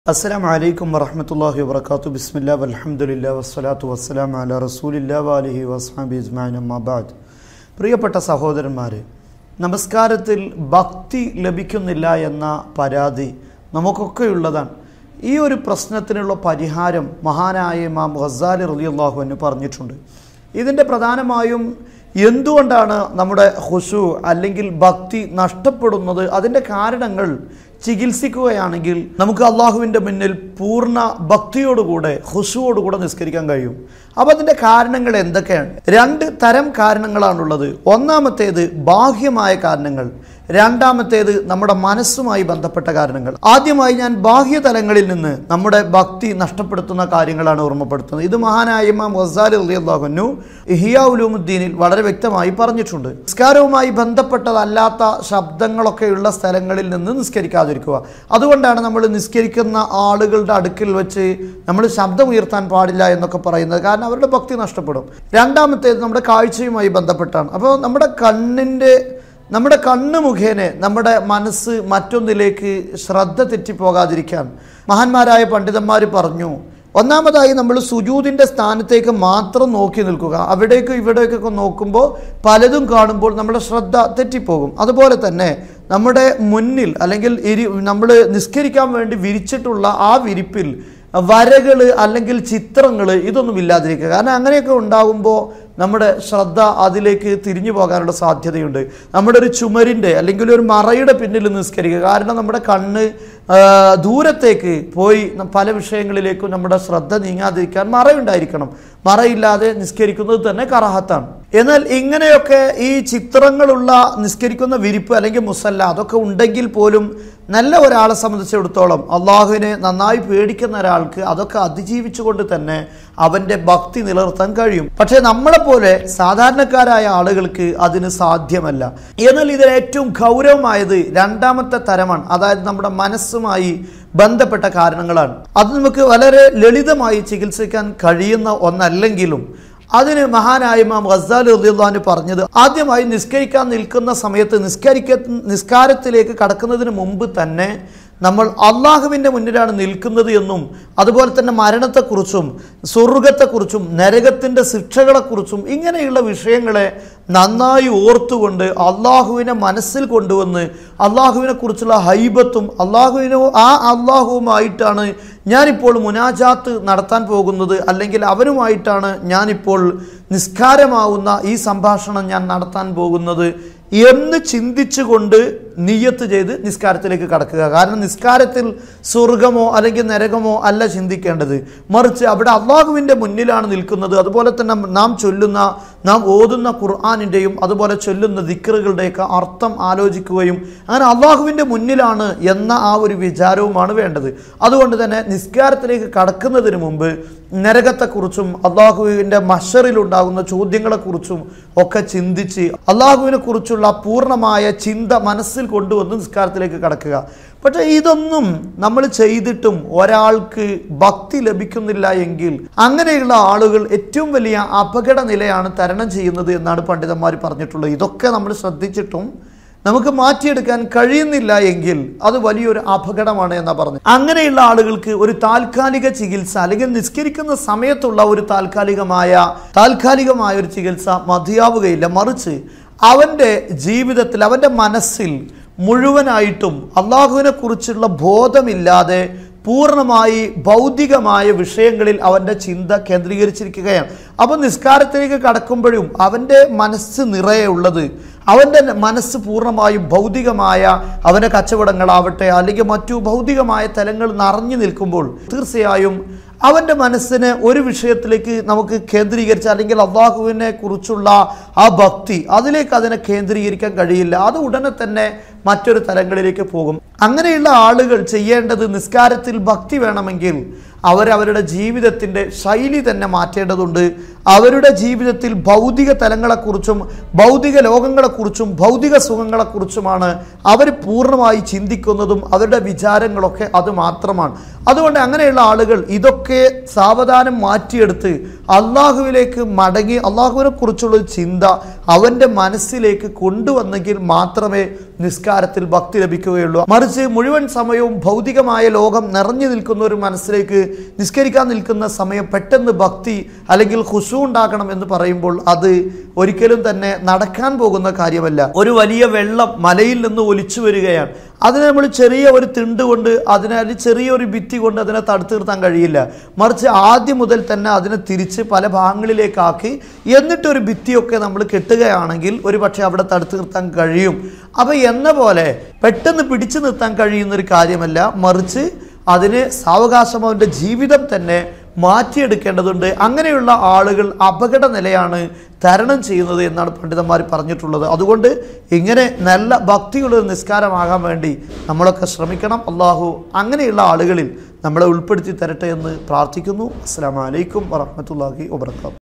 അസ്സലാം വലൈക്കും വറഹമത്തല്ലാഹി വബർക്കാത്തു ബിസ്മില്ലാ വൽഹംദുലില്ലാ വസ്സലാത്തു വസ്സലാം അല റസൂലില്ലാ വാലിഹി വസ്ഹാബി ഇസ്മാൻ അമ്മാബാദ് പ്രിയപ്പെട്ട സഹോദരന്മാരെ നമസ്കാരത്തിൽ ഭക്തി ലഭിക്കുന്നില്ല എന്ന പരാതി നമുക്കൊക്കെയുള്ളതാണ് ഈ ഒരു പ്രശ്നത്തിനുള്ള പരിഹാരം മഹാനായ ഇമാം ഗസാലി റളിയല്ലാഹു അൻഹു പറഞ്ഞിട്ടുണ്ട് ഇതിൻ്റെ പ്രധാനമായും എന്തുകൊണ്ടാണ് നമ്മുടെ ഹുഷു അല്ലെങ്കിൽ ഭക്തി നഷ്ടപ്പെടുന്നത് അതിൻ്റെ കാരണങ്ങൾ ചികിത്സിക്കുകയാണെങ്കിൽ നമുക്ക് അള്ളാഹുവിൻ്റെ മുന്നിൽ പൂർണ്ണ ഭക്തിയോടുകൂടെ ഹുഷുവോടുകൂടെ നിസ്കരിക്കാൻ കഴിയും അപ്പോൾ അതിൻ്റെ കാരണങ്ങൾ എന്തൊക്കെയാണ് രണ്ട് തരം കാരണങ്ങളാണുള്ളത് ഒന്നാമത്തേത് ബാഹ്യമായ കാരണങ്ങൾ രണ്ടാമത്തേത് നമ്മുടെ മനസ്സുമായി ബന്ധപ്പെട്ട കാരണങ്ങൾ ആദ്യമായി ഞാൻ ബാഹ്യതലങ്ങളിൽ നിന്ന് നമ്മുടെ ഭക്തി നഷ്ടപ്പെടുത്തുന്ന കാര്യങ്ങളാണ് ഓർമ്മപ്പെടുത്തുന്നത് ഇത് മഹാനായ ഇമാം ഗസാലി അള്ളാഹുനു ഇഹിയ ഉലൂമുദ്ദീനിൽ വളരെ വ്യക്തമായി പറഞ്ഞിട്ടുണ്ട് നിസ്കാരവുമായി ബന്ധപ്പെട്ടതല്ലാത്ത ശബ്ദങ്ങളൊക്കെയുള്ള സ്ഥലങ്ങളിൽ നിന്ന് നിസ്കരിക്കാതിരിക്കുക അതുകൊണ്ടാണ് നമ്മൾ നിസ്കരിക്കുന്ന ആളുകളുടെ അടുക്കിൽ വെച്ച് നമ്മൾ ശബ്ദം ഉയർത്താൻ പാടില്ല എന്നൊക്കെ പറയുന്നത് കാരണം അവരുടെ ഭക്തി നഷ്ടപ്പെടും രണ്ടാമത്തേത് നമ്മുടെ കാഴ്ചയുമായി ബന്ധപ്പെട്ടാണ് അപ്പോൾ നമ്മുടെ കണ്ണിൻ്റെ നമ്മുടെ കണ്ണ് മുഖേന നമ്മുടെ മനസ്സ് മറ്റൊന്നിലേക്ക് ശ്രദ്ധ തെറ്റിപ്പോകാതിരിക്കാൻ മഹാന്മാരായ പണ്ഡിതന്മാർ പറഞ്ഞു ഒന്നാമതായി നമ്മൾ സുജൂതിൻ്റെ സ്ഥാനത്തേക്ക് മാത്രം നോക്കി നിൽക്കുക അവിടേക്കും ഇവിടേക്കൊക്കെ നോക്കുമ്പോൾ പലതും കാണുമ്പോൾ നമ്മുടെ ശ്രദ്ധ തെറ്റിപ്പോകും അതുപോലെ തന്നെ നമ്മുടെ മുന്നിൽ അല്ലെങ്കിൽ ഇരി നമ്മൾ നിസ്കരിക്കാൻ വേണ്ടി വിരിച്ചിട്ടുള്ള ആ വിരിപ്പിൽ വരകൾ അല്ലെങ്കിൽ ചിത്രങ്ങൾ ഇതൊന്നും ഇല്ലാതിരിക്കുക കാരണം അങ്ങനെയൊക്കെ ഉണ്ടാകുമ്പോൾ നമ്മുടെ ശ്രദ്ധ അതിലേക്ക് തിരിഞ്ഞു പോകാനുള്ള സാധ്യതയുണ്ട് നമ്മുടെ ഒരു ചുമരിൻ്റെ അല്ലെങ്കിൽ ഒരു മറയുടെ പിന്നിൽ നിസ്കരിക്കുക കാരണം നമ്മുടെ കണ്ണ് ആ, ദൂരത്തേക്ക് പോയി ന- പല വിഷയങ്ങളിലേക്കും നമ്മുടെ ശ്രദ്ധ നീങ്ങാതിരിക്കാൻ മറയുണ്ടായിരിക്കണം മറയില്ലാതെ നിസ്കരിക്കുന്നത് തന്നെ കറാഹത്താണ് എന്നാൽ ഇങ്ങനെയൊക്കെ ഈ ചിത്രങ്ങളുള്ള നിസ്കരിക്കുന്ന വിരിപ്പ് അല്ലെങ്കിൽ മുസല്ല അതൊക്കെ ഉണ്ടെങ്കിൽ പോലും നല്ല ഒരാളെ സംബന്ധിച്ചിടത്തോളം അള്ളാഹുവിനെ നന്നായി പേടിക്കുന്ന ഒരാൾക്ക് അതൊക്കെ അതിജീവിച്ചുകൊണ്ട് തന്നെ അവൻ്റെ ഭക്തി നിലനിർത്താൻ കഴിയും പക്ഷേ നമ്മളെപ്പോലെ സാധാരണക്കാരായ ആളുകൾക്ക് അതിന് സാധ്യമല്ല എന്നാൽ ഇതിൽ ഏറ്റവും ഗൗരവമായത് രണ്ടാമത്തെ തരമാണ് അതായത് നമ്മുടെ മനസ്സുമായി ബന്ധപ്പെട്ട കാരണങ്ങളാണ് അത് നമുക്ക് വളരെ ലളിതമായി ചികിത്സിക്കാൻ കഴിയുന്ന ഒന്നല്ലെങ്കിലും അതിന് മഹാനായ ഇമാം ഗസാൽ റളിയല്ലാഹു പറഞ്ഞത് ആദ്യമായി നിസ്കരിക്കാൻ നിൽക്കുന്ന സമയത്ത് നിസ്കരിക്ക നിസ്കാരത്തിലേക്ക് കടക്കുന്നതിന് മുമ്പ് തന്നെ നമ്മൾ അള്ളാഹുവിൻ്റെ മുന്നിലാണ് നിൽക്കുന്നത് എന്നും അതുപോലെ തന്നെ മരണത്തെക്കുറിച്ചും സ്വർഗത്തെക്കുറിച്ചും നരകത്തിൻ്റെ ശിക്ഷകളെക്കുറിച്ചും ഇങ്ങനെയുള്ള വിഷയങ്ങളെ നന്നായി ഓർത്തുകൊണ്ട് അള്ളാഹുവിനെ മനസ്സിൽ കൊണ്ടുവന്ന് അള്ളാഹുവിനെ കുറിച്ചുള്ള ഹൈബത്തും അള്ളാഹുവിനോ ആ അള്ളാഹുവുമായിട്ടാണ് ഞാനിപ്പോൾ മുനാജാത്ത് നടത്താൻ പോകുന്നത് അല്ലെങ്കിൽ അവരുമായിട്ടാണ് ഞാനിപ്പോൾ നിസ്കാരമാവുന്ന ഈ സംഭാഷണം ഞാൻ നടത്താൻ പോകുന്നത് എന്ന് ചിന്തിച്ചുകൊണ്ട് നിയ്യത്ത് ചെയ്ത് നിസ്കാരത്തിലേക്ക് കടക്കുക കാരണം നിസ്കാരത്തിൽ സ്വർഗമോ അല്ലെങ്കിൽ നരകമോ അല്ല ചിന്തിക്കേണ്ടത് മറിച്ച് അവിടെ അള്ളാഹുവിൻ്റെ മുന്നിലാണ് നിൽക്കുന്നത് അതുപോലെ തന്നെ നാം ചൊല്ലുന്ന നാം ഓതുന്ന ഖുർആാനിൻ്റെയും അതുപോലെ ചൊല്ലുന്ന ദിക്കറുകളുടെയൊക്കെ അർത്ഥം ആലോചിക്കുകയും അങ്ങനെ അള്ളാഹുവിൻ്റെ മുന്നിലാണ് എന്ന ആ ഒരു വിചാരവുമാണ് വേണ്ടത് അതുകൊണ്ട് തന്നെ നിസ്കാരത്തിലേക്ക് കടക്കുന്നതിന് മുമ്പ് നരകത്തെക്കുറിച്ചും അള്ളാഹുവിൻ്റെ മഷറിലുണ്ടാകുന്ന ചോദ്യങ്ങളെക്കുറിച്ചും ഒക്കെ ചിന്തിച്ച് അള്ളാഹുവിനെ കുറിച്ചുള്ള പൂർണ്ണമായ ചിന്ത മനസ്സിൽ കൊണ്ടുവന്ന് നിസ്കാരത്തിലേക്ക് കടക്കുക പക്ഷേ ഇതൊന്നും നമ്മൾ ചെയ്തിട്ടും ഒരാൾക്ക് ഭക്തി ലഭിക്കുന്നില്ല എങ്കിൽ അങ്ങനെയുള്ള ആളുകൾ ഏറ്റവും വലിയ അപകട നിലയാണ് തരണം ചെയ്യുന്നത് എന്നാണ് പണ്ഡിതന്മാർ പറഞ്ഞിട്ടുള്ളത് ഇതൊക്കെ നമ്മൾ ശ്രദ്ധിച്ചിട്ടും നമുക്ക് മാറ്റിയെടുക്കാൻ കഴിയുന്നില്ല എങ്കിൽ അത് വലിയൊരു അപകടമാണ് എന്നാ പറഞ്ഞത് അങ്ങനെയുള്ള ആളുകൾക്ക് ഒരു താൽക്കാലിക ചികിത്സ അല്ലെങ്കിൽ നിസ്കരിക്കുന്ന സമയത്തുള്ള ഒരു താൽക്കാലികമായ താൽക്കാലികമായ ഒരു ചികിത്സ മതിയാവുകയില്ല മറിച്ച് അവൻ്റെ ജീവിതത്തിൽ അവൻ്റെ മനസ്സിൽ മുഴുവനായിട്ടും അള്ളാഹുവിനെ കുറിച്ചുള്ള ബോധമില്ലാതെ പൂർണ്ണമായി ഭൗതികമായ വിഷയങ്ങളിൽ അവൻ്റെ ചിന്ത കേന്ദ്രീകരിച്ചിരിക്കുകയാണ് അപ്പോൾ നിസ്കാരത്തിലേക്ക് കടക്കുമ്പോഴും അവൻ്റെ മനസ്സ് നിറയെ ഉള്ളത് അവൻ്റെ മനസ്സ് പൂർണ്ണമായും ഭൗതികമായ അവൻ്റെ കച്ചവടങ്ങളാവട്ടെ അല്ലെങ്കിൽ മറ്റു ഭൗതികമായ തലങ്ങൾ നിറഞ്ഞു നിൽക്കുമ്പോൾ തീർച്ചയായും അവൻ്റെ മനസ്സിനെ ഒരു വിഷയത്തിലേക്ക് നമുക്ക് കേന്ദ്രീകരിച്ച് അല്ലെങ്കിൽ അള്ളാഹുവിനെ കുറിച്ചുള്ള ആ ഭക്തി അതിലേക്ക് അതിനെ കേന്ദ്രീകരിക്കാൻ കഴിയില്ല അത് ഉടനെ തന്നെ മറ്റൊരു തലങ്ങളിലേക്ക് പോകും അങ്ങനെയുള്ള ആളുകൾ ചെയ്യേണ്ടത് നിസ്കാരത്തിൽ ഭക്തി വേണമെങ്കിൽ അവരവരുടെ ജീവിതത്തിൻ്റെ ശൈലി തന്നെ മാറ്റേണ്ടതുണ്ട് അവരുടെ ജീവിതത്തിൽ ഭൗതിക തലങ്ങളെക്കുറിച്ചും ഭൗതിക ലോകങ്ങളെക്കുറിച്ചും ഭൗതിക സുഖങ്ങളെക്കുറിച്ചുമാണ് അവർ പൂർണ്ണമായി ചിന്തിക്കുന്നതും അവരുടെ വിചാരങ്ങളൊക്കെ അത് മാത്രമാണ് അതുകൊണ്ട് അങ്ങനെയുള്ള ആളുകൾ ഇതൊക്കെ സാവധാനം മാറ്റിയെടുത്ത് അള്ളാഹുവിലേക്ക് മടങ്ങി അള്ളാഹുവിനെ കുറിച്ചുള്ള ഒരു ചിന്ത അവൻ്റെ മനസ്സിലേക്ക് കൊണ്ടുവന്നെങ്കിൽ മാത്രമേ നിസ്കാരത്തിൽ ഭക്തി ലഭിക്കുകയുള്ളൂ മറിച്ച് മുഴുവൻ സമയവും ഭൗതികമായ ലോകം നിറഞ്ഞു നിൽക്കുന്ന ഒരു മനസ്സിലേക്ക് നിസ്കരിക്കാൻ നിൽക്കുന്ന സമയം പെട്ടെന്ന് ഭക്തി അല്ലെങ്കിൽ ഹുസു ഉണ്ടാക്കണം എന്ന് പറയുമ്പോൾ അത് ഒരിക്കലും തന്നെ നടക്കാൻ പോകുന്ന കാര്യമല്ല ഒരു വലിയ വെള്ളം മലയിൽ നിന്ന് ഒലിച്ചു വരികയാണ് അതിനെ നമ്മൾ ചെറിയ ഒരു തിണ്ട് കൊണ്ട് അതിനെ ഒരു ചെറിയൊരു ഭിത്തി കൊണ്ട് അതിനെ തടുത്തു നിർത്താൻ കഴിയില്ല മറിച്ച് ആദ്യം മുതൽ തന്നെ അതിനെ തിരിച്ച് പല ഭാഗങ്ങളിലേക്കാക്കി എന്നിട്ടൊരു ഭിത്തിയൊക്കെ നമ്മൾ കെട്ടുകയാണെങ്കിൽ ഒരു പക്ഷേ അവിടെ തടുത്തു നിർത്താൻ കഴിയും അപ്പോൾ എന്ന പോലെ പെട്ടെന്ന് പിടിച്ചു നിർത്താൻ കഴിയുന്ന ഒരു കാര്യമല്ല മറിച്ച് അതിന് സാവകാശം അവൻ്റെ ജീവിതം തന്നെ മാറ്റിയെടുക്കേണ്ടതുണ്ട് അങ്ങനെയുള്ള ആളുകൾ അപകട നിലയാണ് തരണം ചെയ്യുന്നത് എന്നാണ് പണ്ഡിതന്മാർ പറഞ്ഞിട്ടുള്ളത് അതുകൊണ്ട് ഇങ്ങനെ നല്ല ഭക്തിയുള്ള ഒരു നിസ്കാരമാകാൻ വേണ്ടി നമ്മളൊക്കെ ശ്രമിക്കണം അള്ളാഹു അങ്ങനെയുള്ള ആളുകളിൽ നമ്മളെ ഉൾപ്പെടുത്തി തരട്ടെ എന്ന് പ്രാർത്ഥിക്കുന്നു അസ്സാം വലൈക്കും വറഹമത്തല്ലാഹി വാബർക്കാത്തു